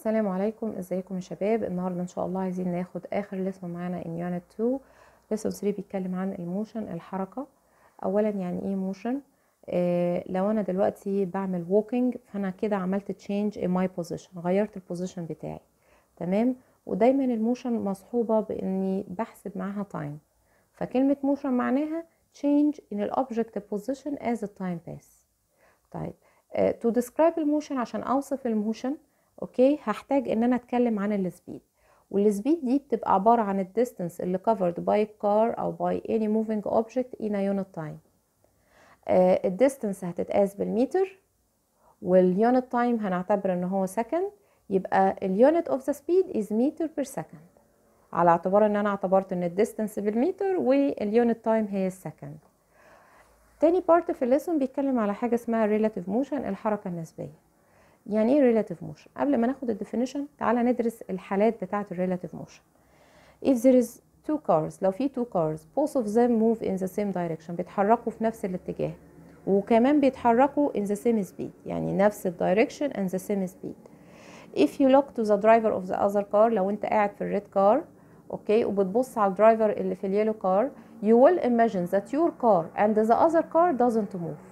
السلام عليكم ازيكم يا شباب النهارده ان شاء الله عايزين ناخد اخر ليسون معانا in unit 2 ليسون 3 بيتكلم عن الموشن الحركه اولا يعني ايه موشن آه لو انا دلوقتي بعمل walking فانا كده عملت change in my position غيرت البوزيشن بتاعي تمام ودايما الموشن مصحوبه باني بحسب معاها time فكلمه موشن معناها change in the object position as the time pass طيب آه to describe الموشن عشان اوصف الموشن اوكي هحتاج ان انا اتكلم عن السبيد والسبيد دي بتبقى عبارة عن الديستانس اللي covered by car او by any moving object in a unit time آه الديستانس هتتقاس بالمتر واليونت تايم هنعتبر ان هو سكند يبقى اليونت اوف ذا سبيد از متر بير سكند على اعتبار ان انا اعتبرت ان الديستانس بالمتر واليونت تايم هي السكند تاني بارت في الليسون بيتكلم على حاجة اسمها relative motion الحركة النسبية يعني ايه relative motion قبل ما ناخد الديفينيشن تعالى ندرس الحالات بتاعه الريلاتيف موشن if there is two cars لو في two cars both of them move in the same direction بيتحركوا في نفس الاتجاه وكمان بيتحركوا in the same speed يعني نفس الدايركشن and the same speed if you look to the driver of the other car لو انت قاعد في الريد كار اوكي وبتبص على الدرايفر اللي في اليلو كار you will imagine that your car and the other car doesn't move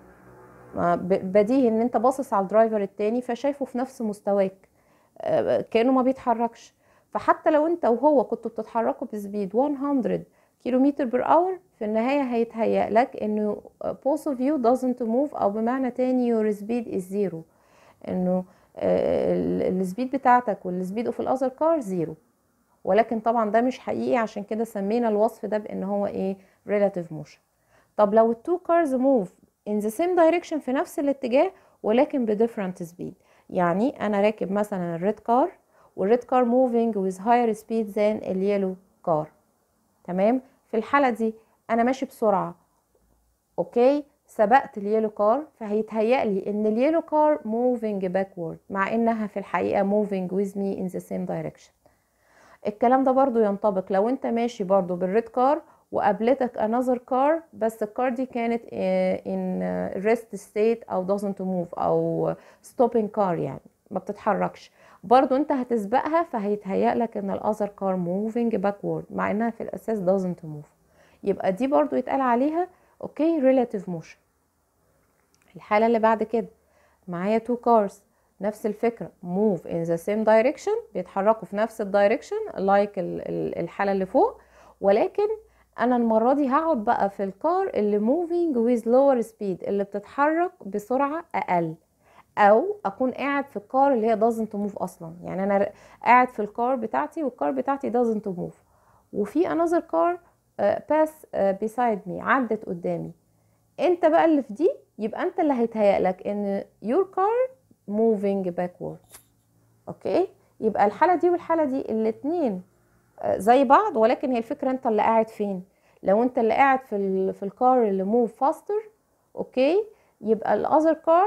بديهي ان انت باصص على الدرايفر التاني فشايفه في نفس مستواك كانه ما بيتحركش فحتى لو انت وهو كنتوا بتتحركوا بسبيد 100 كيلومتر بير اور في النهاية هيتهيأ لك انه both of you doesn't move او بمعنى تاني your speed is zero انه السبيد بتاعتك والسبيد اوف الاذر كار زيرو ولكن طبعا ده مش حقيقي عشان كده سمينا الوصف ده بان هو ايه relative motion طب لو التو كارز موف in the same direction في نفس الاتجاه ولكن ب different speed يعني انا راكب مثلا الريد كار والريد كار moving with higher speed than اليلو كار تمام في الحالة دي انا ماشي بسرعة اوكي سبقت اليلو كار فهيتهيأ لي ان اليلو كار moving backward مع انها في الحقيقة moving with me in the same direction الكلام ده برضو ينطبق لو انت ماشي برضو بالريد كار وقابلتك another car بس الكار دي كانت in rest state او doesn't move او stopping car يعني ما بتتحركش برضو انت هتسبقها فهيتهيأ لك ان الاذر كار moving backward مع انها في الاساس doesn't move يبقى دي برضو يتقال عليها اوكي relative motion الحالة اللي بعد كده معايا two cars نفس الفكرة move in the same direction بيتحركوا في نفس الدايركشن like الحالة اللي فوق ولكن انا المره دي هقعد بقى في الكار اللي موفينج ويز لور سبيد اللي بتتحرك بسرعه اقل او اكون قاعد في الكار اللي هي doesn't move اصلا يعني انا قاعد في الكار بتاعتي والكار بتاعتي doesn't move وفي another car باس بيسايد مي عدت قدامي انت بقى اللي في دي يبقى انت اللي هيتهيأ لك ان your car moving backward اوكي يبقى الحاله دي والحاله دي الاتنين زي بعض ولكن هي الفكره انت اللي قاعد فين لو انت اللي قاعد في ال في الكار اللي موف فاستر اوكي يبقى الاذر كار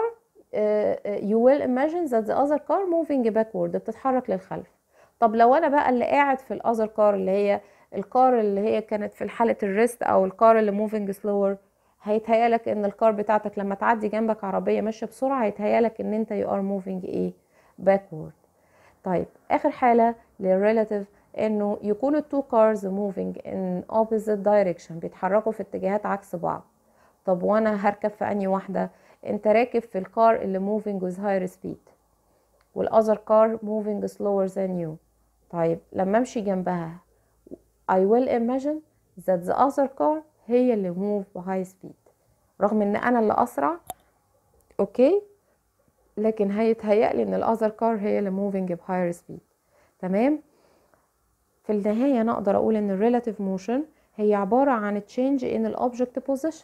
يو ويل imagine that the other car moving backward بتتحرك للخلف طب لو انا بقى اللي قاعد في الاذر كار اللي هي الكار اللي هي كانت في حاله الريست او الكار اللي موفينج سلور هيتهيأ لك ان الكار بتاعتك لما تعدي جنبك عربيه ماشيه بسرعه هيتهيأ لك ان انت يو ار موفينج ايه backward طيب اخر حاله للريلاتيف انه يكونوا التو كارز موفينج ان opposite direction بيتحركوا في اتجاهات عكس بعض طب وانا هركب في اني واحده انت راكب في الكار اللي موفينج with higher speed والاذر كار موفينج slower than you طيب لما امشي جنبها I will imagine that the other car هي اللي move high speed رغم ان انا اللي اسرع اوكي لكن هيتهيأ لي ان الاذر كار هي اللي موفينج بهاير سبيد تمام في النهاية أنا أقدر أقول إن الريلاتيف موشن هي عبارة عن change in الأوبجكت position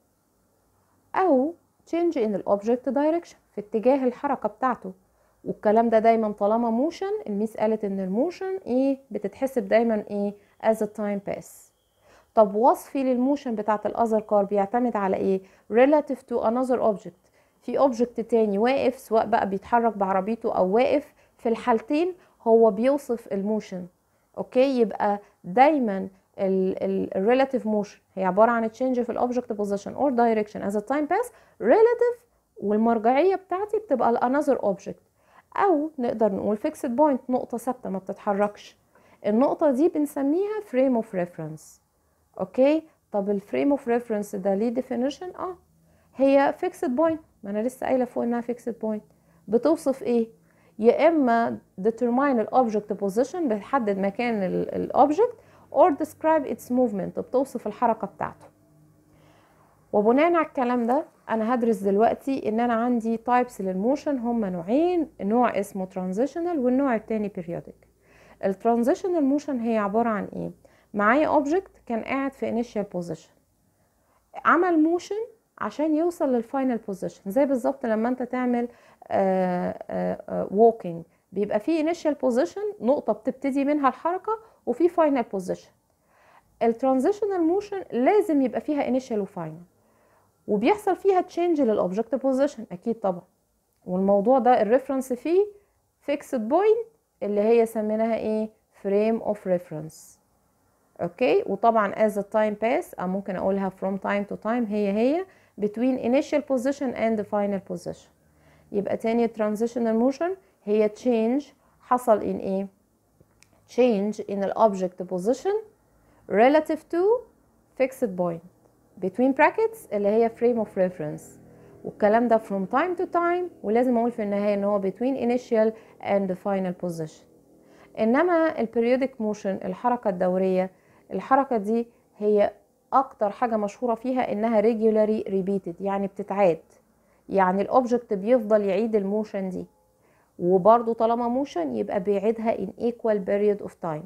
أو change in الأوبجكت direction في اتجاه الحركة بتاعته والكلام ده دايما طالما موشن الميس قالت إن الموشن إيه بتتحسب دايما إيه as a time pass طب وصفي للموشن بتاعت الأذر كار بيعتمد على إيه relative to another object في اوبجكت تاني واقف سواء بقى بيتحرك بعربيته أو واقف في الحالتين هو بيوصف الموشن اوكي يبقى دايما الريلاتيف موشن هي عباره عن تشينج في الاوبجكت بوزيشن اور دايركشن از تايم باس ريلاتيف والمرجعيه بتاعتي بتبقى الانذر اوبجكت او نقدر نقول fixed point نقطة ثابتة ما بتتحركش النقطة دي بنسميها frame of reference اوكي طب الفريم اوف ريفرنس ده ليه definition اه هي fixed point ما انا لسه قايله فوق انها fixed point بتوصف ايه يا اما determine الاوبجكت position بتحدد مكان الاوبجكت or describe its movement بتوصف الحركه بتاعته وبناء على الكلام ده انا هدرس دلوقتي ان انا عندي تايبس للموشن هما نوعين نوع اسمه ترانزيشنال والنوع التاني periodic الترانزيشنال موشن هي عباره عن ايه معايا اوبجكت كان قاعد في initial position عمل موشن عشان يوصل للفاينل بوزيشن زي بالظبط لما انت تعمل ووكينج بيبقى في initial position نقطه بتبتدي منها الحركه وفي فاينل بوزيشن الترانزيشنال موشن لازم يبقى فيها initial وفاينل وبيحصل فيها تشينج للاوبجكت بوزيشن اكيد طبعا والموضوع ده الريفرنس فيه فيكسد بوينت اللي هي سميناها ايه فريم اوف ريفرنس اوكي وطبعا as the time pass او ممكن اقولها from time to time هي هي between initial position and the final position يبقى تاني transitional motion هي change حصل in ايه change in the object position relative to fixed point between brackets اللي هي frame of reference والكلام ده from time to time ولازم اقول في النهاية ان هو between initial and the final position انما البريودك موشن الحركة الدورية الحركة دي هي اكتر حاجة مشهورة فيها انها regularly repeated يعني بتتعاد يعني الاوبجكت بيفضل يعيد الموشن دي وبرضو طالما موشن يبقى بيعيدها in equal period of time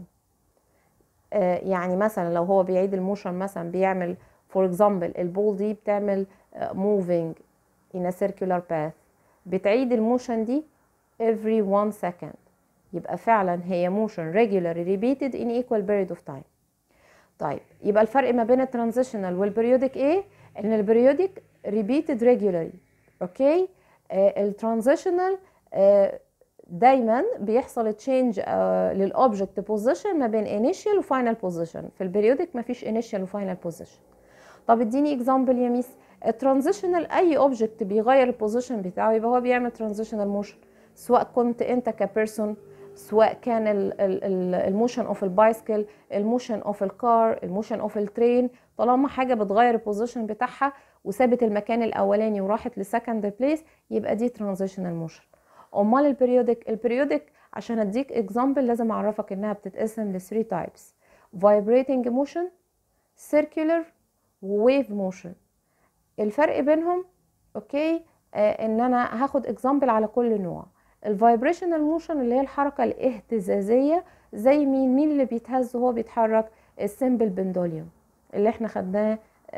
آه يعني مثلا لو هو بيعيد الموشن مثلا بيعمل for example البول دي بتعمل uh, moving in a circular path بتعيد الموشن دي every one second يبقى فعلا هي motion regularly repeated in equal period of time طيب يبقى الفرق ما بين الترانزيشنال والبريودك ايه ان البريودك repeated regularly اوكي آه الترانزيشنال آه دايما بيحصل تشينج آه للاوبجكت بوزيشن ما بين initial وفاينل بوزيشن في البريودك مفيش initial وفاينل بوزيشن طب اديني اكزامبل يا ميس الترانزيشنال اي اوبجكت بيغير البوزيشن بتاعه يبقى هو بيعمل ترانزيشنال موشن سواء كنت انت كبيرسون سواء كان الموشن اوف البايسكل الموشن اوف الكار الموشن اوف الترين طالما حاجه بتغير البوزيشن بتاعها وسابت المكان الاولاني وراحت لسكند بليس يبقى دي ترانزيشنال موشن امال البريودك البريودك عشان اديك اكزامبل لازم اعرفك انها بتتقسم ل 3 تايبس vibrating motion circular وويف موشن الفرق بينهم اوكي آه ان انا هاخد اكزامبل على كل نوع الفايبريشنال موشن اللي هي الحركه الاهتزازيه زي مين مين اللي بيتهز وهو بيتحرك السيمبل بندوليوم اللي احنا خدناه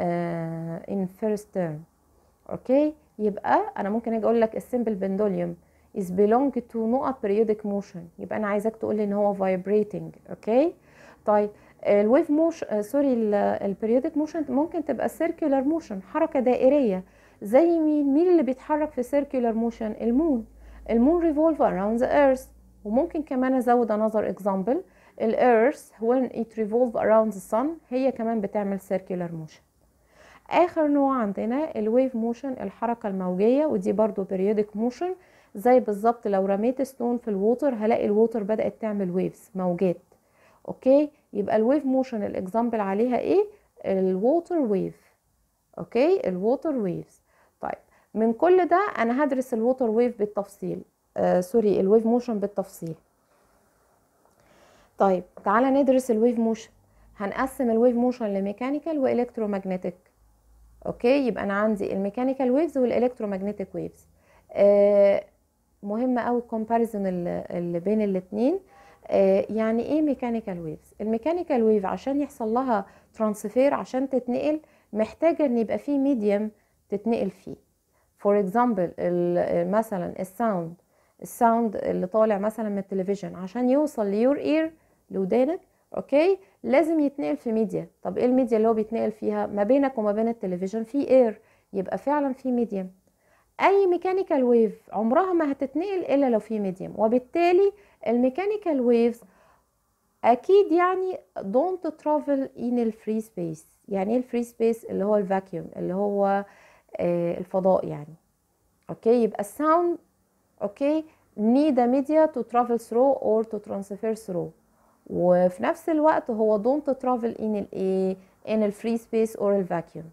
ان فيرست تيرم اوكي يبقى انا ممكن اجي اقول لك السيمبل بندوليوم is belong to نقط periodic motion يبقى انا عايزاك تقول لي ان هو vibrating اوكي طيب الويف موشن سوري البريودك موشن ممكن تبقى سيركولار موشن حركه دائريه زي مين مين اللي بيتحرك في سيركولار موشن المون المون ريفولف around the earth وممكن كمان ازود another example الارث when it revolve around the sun هي كمان بتعمل سيركولار موشن اخر نوع عندنا الويف موشن الحركه الموجيه ودي برضو بريودك موشن زي بالظبط لو رميت ستون في الووتر هلاقي الووتر بدات تعمل ويفز موجات اوكي يبقى الويف موشن الاكزامبل عليها ايه الووتر ويف اوكي الووتر ويفز طيب من كل ده انا هدرس الووتر ويف بالتفصيل آه سوري الويف موشن بالتفصيل طيب تعالى ندرس الويف موشن هنقسم الويف موشن لميكانيكال والكترومagnetic اوكي يبقى انا عندي الميكانيكال ويفز والالكترومagnetic ويفز آه مهم قوي الكومباريزون اللي بين الاثنين آه يعني ايه ميكانيكال ويفز الميكانيكال ويف عشان يحصل لها ترانسفير عشان تتنقل محتاجه ان يبقى في ميديم تتنقل فيه فور اكزامبل مثلا الساوند الساوند اللي طالع مثلا من التلفزيون عشان يوصل ليور اير لودانك اوكي لازم يتنقل في ميديا طب ايه الميديا اللي هو بيتنقل فيها ما بينك وما بين التلفزيون في اير يبقى فعلا في ميديم اي ميكانيكال ويف عمرها ما هتتنقل الا لو في ميديم وبالتالي الميكانيكال ويفز اكيد يعني don't travel in الفري سبيس يعني ايه الفري سبيس اللي هو الفاكيوم اللي هو آه الفضاء يعني اوكي يبقى الساوند اوكي need a media to travel through or to transfer through وفي نفس الوقت هو don't travel in الايه in الفري سبيس or الفاكيوم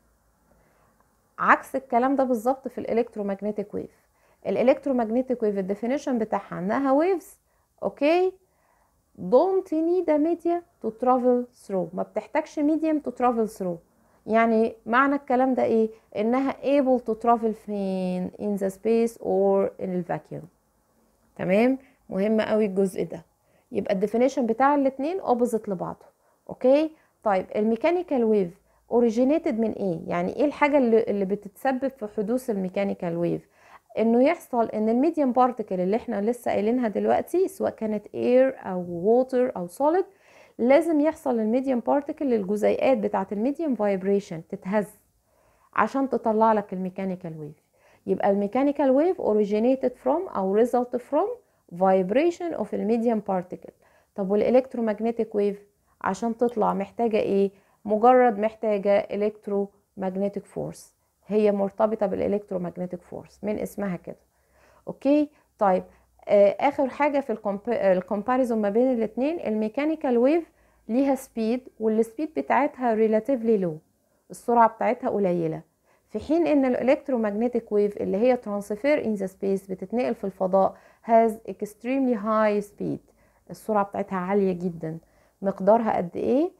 عكس الكلام ده بالظبط في الالكترومagnetic ويف الالكترومagnetic ويف الديفينيشن بتاعها انها ويفز اوكي don't need a media to travel through ما بتحتاجش medium to travel through يعني معنى الكلام ده ايه انها able to travel فين in the space or in الفاكيوم تمام مهم قوي الجزء ده يبقى الديفينيشن بتاع الاتنين اوبوزيت لبعضه اوكي طيب الميكانيكال ويف اوريجينيتد من ايه يعني ايه الحاجه اللي, اللي بتتسبب في حدوث الميكانيكال ويف انه يحصل ان الميديم بارتيكل اللي احنا لسه قايلينها دلوقتي سواء كانت اير او ووتر او سوليد لازم يحصل الميديم بارتيكل للجزيئات بتاعه الميديم فايبريشن تتهز عشان تطلع لك الميكانيكال ويف يبقى الميكانيكال ويف originated from او result from vibration of الميديم بارتيكل طب والالكترومagnetic ويف عشان تطلع محتاجه ايه مجرد محتاجه الكترومagnetic فورس هي مرتبطه بالالكترومagnetic فورس من اسمها كده اوكي طيب آه اخر حاجه في الكومباريزون ما بين الاثنين الميكانيكال ويف ليها سبيد والسبيد بتاعتها ريلاتيفلي لو السرعه بتاعتها قليله في حين ان الالكترومagnetic ويف اللي هي ترانسفير ان ذا سبيس بتتنقل في الفضاء has extremely high speed السرعه بتاعتها عاليه جدا مقدارها قد ايه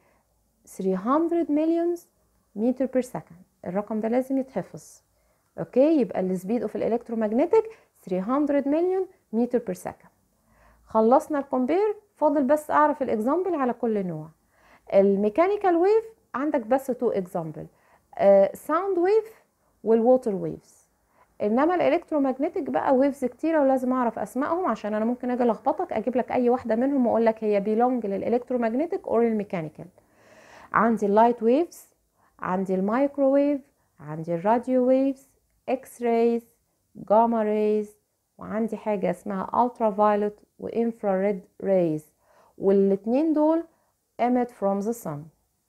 300 مليون متر بير سكند الرقم ده لازم يتحفظ اوكي يبقى السبيد اوف الالكترومagnetic 300 مليون متر بير سكند خلصنا الكومبير فاضل بس اعرف الاكزامبل على كل نوع الميكانيكال ويف عندك بس تو اكزامبل ساوند ويف والووتر ويفز انما الالكترومagnetic بقى ويفز كتيره ولازم اعرف اسمائهم عشان انا ممكن اجي الخبطك اجيب لك اي واحده منهم واقول لك هي بيلونج للالكترومagnetic اور الميكانيكال عندي اللايت ويفز عندي المايكروويف عندي الراديو ويفز اكس رايز جاما ريز وعندي حاجه اسمها الترا فايلوت وانفراريد ريز والاتنين دول emit from the sun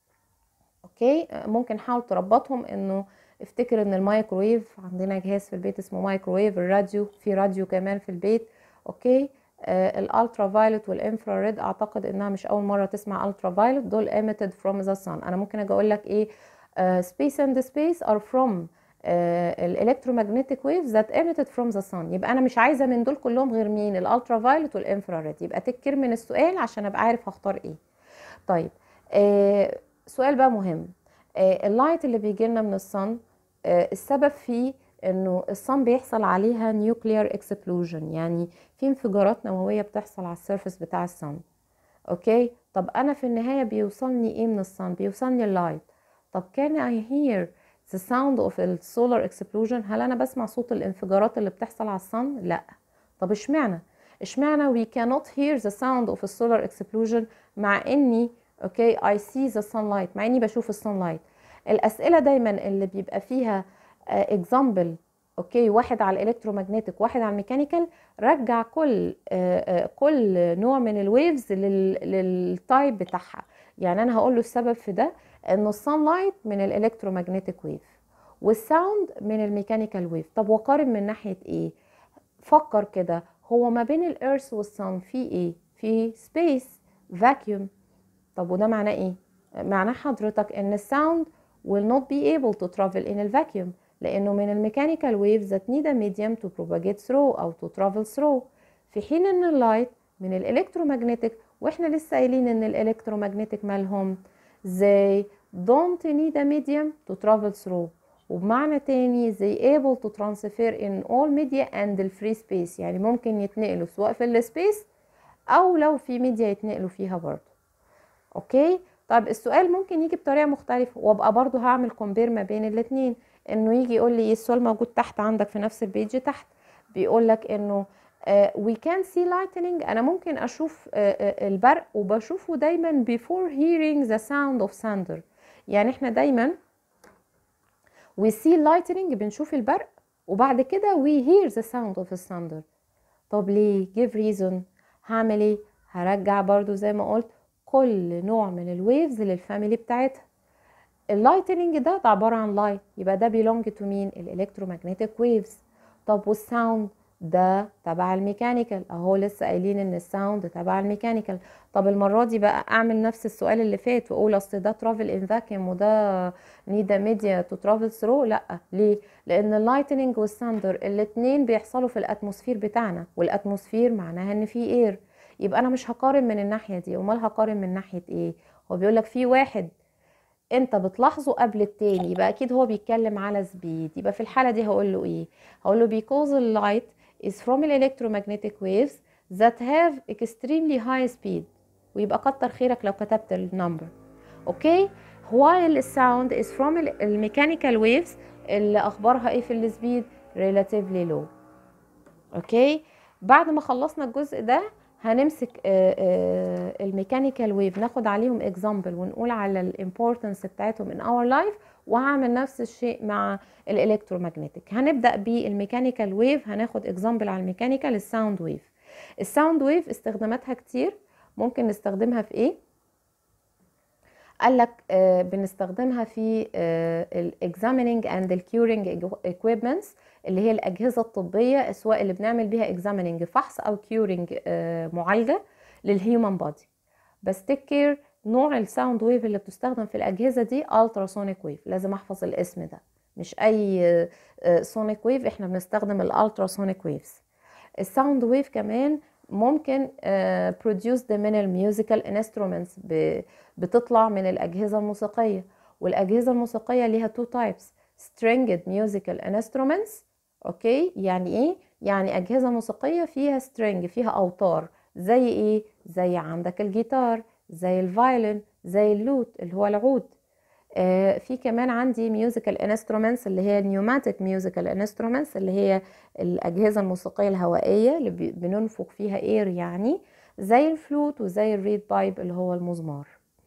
اوكي ممكن حاول تربطهم انه افتكر ان المايكرويف عندنا جهاز في البيت اسمه مايكرويف الراديو في راديو كمان في البيت اوكي آه الالترا فايلوت والانفراريد اعتقد انها مش اول مره تسمع الترا فايلوت دول emitted from the sun انا ممكن اجي اقول لك ايه uh, space and space are from الالكترومagnetic waves that emitted from the sun يبقى انا مش عايزه من دول كلهم غير مين الالترا فايلوت والانفراريد يبقى تكر من السؤال عشان ابقى عارف هختار ايه طيب آه سؤال بقى مهم آه اللايت اللي بيجي لنا من الصن آه السبب فيه انه الصن بيحصل عليها نيوكليار اكسبلوجن يعني في انفجارات نوويه بتحصل على السيرفس بتاع الصن اوكي طب انا في النهايه بيوصلني ايه من الصن بيوصلني اللايت طب كان I hear the sound of the solar explosion هل انا بسمع صوت الانفجارات اللي بتحصل على الصن لا طب اشمعنى اشمعنى we cannot hear the sound of a solar explosion مع اني اوكي I see the sunlight مع اني بشوف السانلايت الاسئله دايما اللي بيبقى فيها اكزامبل اوكي واحد على الالكترومagnetic واحد على الميكانيكال رجع كل آه كل نوع من الويفز للتايب بتاعها يعني انا هقول له السبب في ده انه السانلايت من الالكترومagnetic ويف والساوند من الميكانيكال ويف طب وقارن من ناحيه ايه فكر كده هو ما بين الارث والصن في ايه في سبيس فاكيوم طب وده معناه ايه معناه حضرتك ان الساوند will not be able to travel in a vacuum لانه من الميكانيكال waves that need a medium to propagate through او to travel through في حين ان اللايت من الالكترومagnetic واحنا لسه قايلين ان الالكترومagnetic مالهم they don't need a medium to travel through وبمعنى تاني they able to transfer in all media and the free space يعني ممكن يتنقلوا سواء في السبيس او لو في ميديا يتنقلوا فيها برضو اوكي طب السؤال ممكن يجي بطريقه مختلفه وابقى برضو هعمل كومبير ما بين الاثنين انه يجي يقول لي السؤال موجود تحت عندك في نفس البيج تحت بيقول لك انه وي كان سي لايتنينج انا ممكن اشوف uh, uh, البرق وبشوفه دايما before hearing the sound of thunder يعني احنا دايما we see lightning بنشوف البرق وبعد كده we hear the sound of the thunder طب ليه give reason هعمل ايه هرجع برضو زي ما قلت كل نوع من الويفز للفاميلي بتاعتها اللايتنينج ده, ده عبارة عن لايت يبقى ده belong to مين الالكترومagnetic ويفز طب والساوند ده تبع الميكانيكال اهو لسه قايلين ان الساوند تبع الميكانيكال طب المره دي بقى اعمل نفس السؤال اللي فات واقول اصل ده ترافل ان فاكيوم وده نيدا ميديا تو ترافل ثرو لا ليه لان اللايتنينج والثاندر الاتنين بيحصلوا في الاتموسفير بتاعنا والاتموسفير معناها ان في اير يبقى انا مش هقارن من الناحيه دي امال هقارن من ناحيه ايه هو بيقول لك في واحد انت بتلاحظه قبل التاني يبقى اكيد هو بيتكلم على سبيد يبقى في الحاله دي هقول له ايه هقول له because the light is from electromagnetic waves that have extremely high speed ويبقى كتر خيرك لو كتبت النمبر اوكي while the sound is from الميكانيكال waves اللي اخبارها ايه في السبيد relatively low اوكي بعد ما خلصنا الجزء ده هنمسك الميكانيكال ويف ناخد عليهم اكزامبل ونقول على الامبورتنس بتاعتهم ان اور لايف وهعمل نفس الشيء مع الالكترومagnetic هنبدا بالميكانيكال ويف هناخد اكزامبل على الميكانيكال الساوند ويف الساوند ويف استخداماتها كتير ممكن نستخدمها في ايه قال لك آه بنستخدمها في الاكزاميننج اند الكيورنج equipments اللي هي الاجهزه الطبيه سواء اللي بنعمل بيها اكزاميننج فحص او كيورنج آه معالجه للهيومن بادي بس تيك كير نوع الساوند ويف اللي بتستخدم في الاجهزه دي التراسونيك ويف لازم احفظ الاسم ده مش اي سونيك ويف احنا بنستخدم الالتراسونيك ويفز الساوند ويف كمان ممكن بروديوسد من الميوزيكال انسترومنتس بتطلع من الاجهزه الموسيقيه والاجهزه الموسيقيه ليها تو تايبس stringed musical instruments اوكي يعني ايه يعني اجهزه موسيقيه فيها string فيها اوتار زي ايه زي عندك الجيتار زي الفايلن زي اللوت اللي هو العود آه في كمان عندي ميوزيكال انسترومنتس اللي هي نيوماتيك ميوزيكال انسترومنتس اللي هي الاجهزه الموسيقيه الهوائيه اللي بننفخ فيها اير يعني زي الفلوت وزي الريد بايب اللي هو المزمار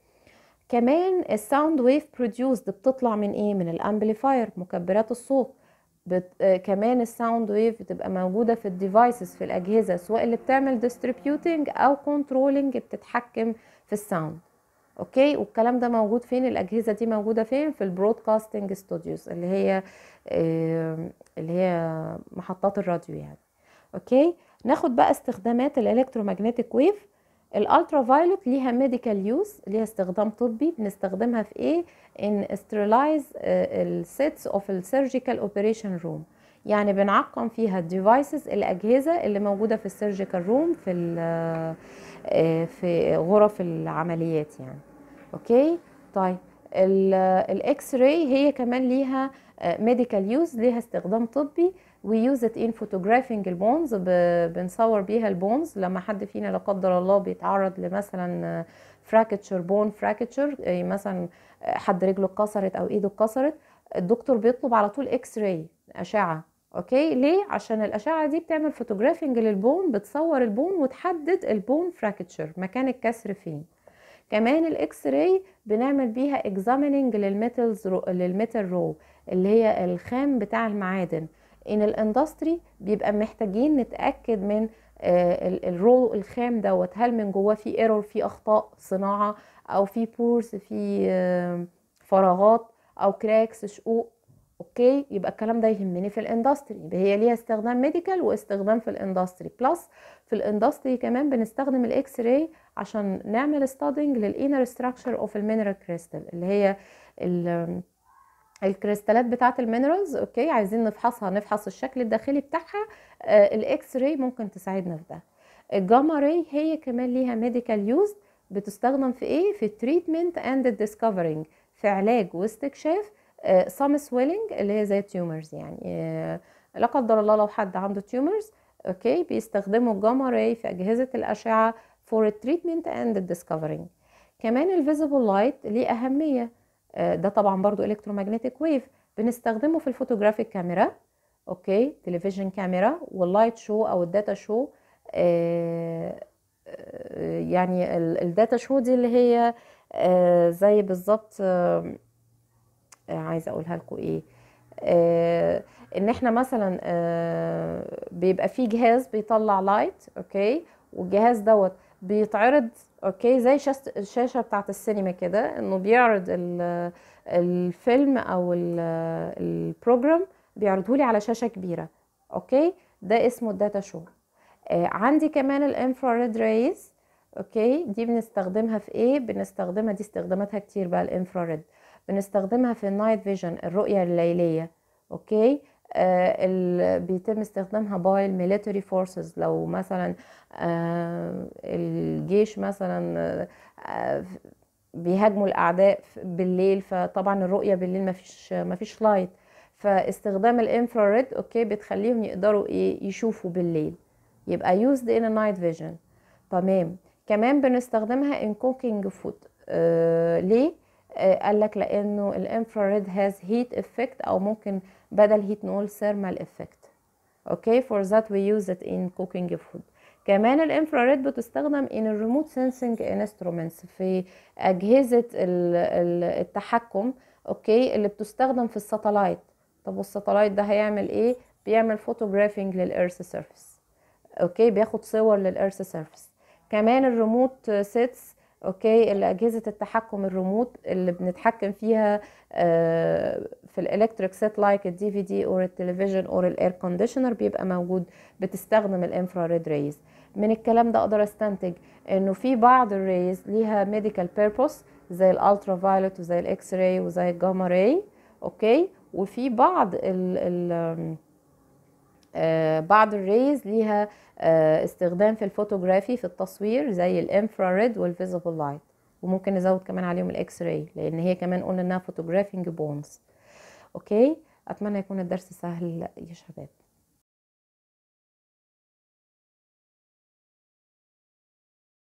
كمان الساوند ويف بروديوسد بتطلع من ايه من الامبليفاير مكبرات الصوت بت... آه كمان الساوند ويف بتبقى موجوده في الديفايسز في الاجهزه سواء اللي بتعمل ديستريبيوتنج او كنترولنج بتتحكم في الساوند اوكي والكلام ده موجود فين الاجهزه دي موجوده فين في البرودكاستنج ستوديوز اللي هي آه اللي هي محطات الراديو يعني اوكي ناخد بقى استخدامات الالكترومagnetic ويف الالترا فايلوت ليها ميديكال يوز ليها استخدام طبي بنستخدمها في ايه ان استرلايز السيتس اوف السيرجيكال اوبريشن روم يعني بنعقم فيها الديفايسز الاجهزه اللي موجوده في السيرجيكال روم في في غرف العمليات يعني اوكي طيب الاكس راي هي كمان ليها ميديكال يوز ليها استخدام طبي ويوز ات ان فوتوغرافينج البونز بنصور بيها البونز لما حد فينا لا قدر الله بيتعرض لمثلا فراكتشر بون فراكتشر مثلا حد رجله اتكسرت او ايده اتكسرت الدكتور بيطلب على طول اكس راي اشعه اوكي ليه عشان الاشعه دي بتعمل فوتوغرافينج للبون بتصور البون وتحدد البون فراكتشر مكان الكسر فين كمان الاكس راي بنعمل بيها اكزاميننج للميتالز رو للميتال رو اللي هي الخام بتاع المعادن ان الاندستري بيبقى محتاجين نتاكد من الرو الخام دوت هل من جواه في ايرور في اخطاء صناعه او في بورز في فراغات او كراكس شقوق اوكي يبقى الكلام ده يهمني في الاندستري يبقى هي ليها استخدام ميديكال واستخدام في الاندستري بلس في الاندستري كمان بنستخدم الاكس راي عشان نعمل ستادنج للانر ستراكشر اوف المينرال كريستال اللي هي الكريستالات بتاعه المينرالز اوكي عايزين نفحصها نفحص الشكل الداخلي بتاعها آه الاكس راي ممكن تساعدنا في ده الجاما راي هي كمان ليها ميديكال يوز بتستخدم في ايه في التريتمنت اند الديسكفرنج في علاج واستكشاف سام سويلنج اللي هي زي التيومرز يعني آه لا قدر الله لو حد عنده تيومرز اوكي بيستخدموا الجاما راي في اجهزه الاشعه فور التريتمنت اند الديسكفرنج كمان الفيزيبل لايت ليه اهميه آه ده طبعا برضو الكترومagnetic ويف بنستخدمه في الفوتوغرافيك كاميرا اوكي تلفزيون كاميرا واللايت شو او الداتا شو آه يعني الداتا شو دي اللي هي آه زي بالظبط عايزه اقولها لكم ايه آه ان احنا مثلا آه بيبقى في جهاز بيطلع لايت اوكي والجهاز دوت بيتعرض اوكي زي الشاشه بتاعت السينما كده انه بيعرض الفيلم او البروجرام بيعرضه لي على شاشه كبيره اوكي ده اسمه الداتا شو آه عندي كمان الانفراريد ريز اوكي دي بنستخدمها في ايه بنستخدمها دي استخداماتها كتير بقى الانفراريد بنستخدمها في النايت فيجن الرؤية الليلية اوكي آه ال- بيتم استخدامها باي الميليتري فورسز لو مثلا آه الجيش مثلا آه بيهاجموا الاعداء بالليل فطبعا الرؤيه بالليل مفيش مفيش لايت فاستخدام الانفراريد اوكي بتخليهم يقدروا ايه يشوفوا بالليل يبقى used in a night vision تمام كمان بنستخدمها in cooking food آه ليه آه قال لك لانه الانفراريد has heat effect او ممكن بدل heat نقول thermal effect اوكي for that we use it in cooking food كمان الانفراريد بتستخدم in remote sensing instruments في أجهزة ال- ال- التحكم اوكي اللي بتستخدم في الساتلايت طب والساتلايت ده هيعمل ايه بيعمل فوتوغرافينج للإيرث سيرفيس اوكي بياخد صور للإيرث سيرفيس كمان الريموت سيتس اوكي اللي اجهزه التحكم الريموت اللي بنتحكم فيها آه، في الالكتريك سيت لايك الدي في دي اور التلفزيون اور الاير كونديشنر بيبقى موجود بتستخدم الانفراريد ريز من الكلام ده اقدر استنتج انه في بعض الريز ليها ميديكال بيربوس زي الالترا فايولت وزي الاكس راي وزي الجاما راي اوكي وفي بعض ال ال آه، بعض الريز ليها آه، استخدام في الفوتوغرافي في التصوير زي الانفراريد والفيزيبل لايت وممكن نزود كمان عليهم الاكس راي لان هي كمان قلنا انها فوتوغرافينج بونز اوكي اتمنى يكون الدرس سهل يا شباب